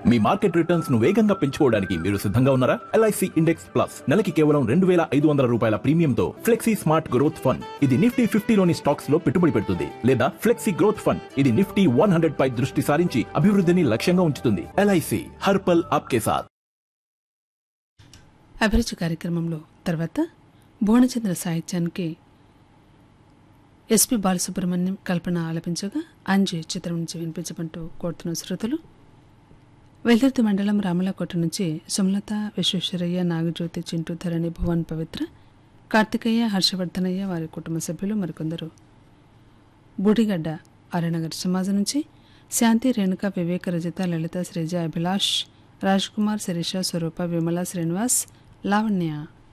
మీ market returns ను వేగంగా పెంచుకోవడానికి మీరు సిద్ధంగా ఉన్నారా ఎల్ఐసి ఇండెక్స్ ప్లస్ నెలకి కేవలం రెండు వేల ఐదు వందల రూపాయల ప్రీమియంతో ఫ్లెక్సీ స్మార్ట్ గ్రోత్ ఫండ్ ఇది నిఫ్టీ ఫిఫ్టీలోని స్టాక్స్ లో పెట్టుబడి పెడుతుంది లేదా ఫ్లెక్సీ గ్రోత్ ఫండ్ ఇది నిఫ్టీ వన్ హండ్రెడ్ పై దృష్టి సారించి అభివృద్ధిని లక్ష్యంగా ఉంచుతుంది ఎల్ఐసి హర్పల్ ఆప్కే సాథ్ అభిరుచి కార్యక్రమంలో తర్వాత భువనచంద్ర సాహిత్యానికి ఎస్పి బాలసుబ్రహ్మణ్యం కల్పన ఆలపించగా అంజీ చిత్రం నుంచి వినిపించమంటూ కోరుతున్న శ్రోతలు వెల్దుర్తి మండలం రామలకోట నుంచి సుమలత విశ్వేశ్వరయ్య నాగజ్యోతి చింటూ ధరణి భువన్ పవిత్ర కార్తికేయ హర్షవర్ధనయ్య వారి కుటుంబ సభ్యులు మరికొందరు బుడిగడ్డ ఆర్యనగర్ సమాజం నుంచి శాంతి రేణుక వివేక రజిత లలిత శ్రీజ అభిలాష్ రాజ్ కుమార్ శిరీష స్వరూప విమల శ్రీనివాస్ లావణ్య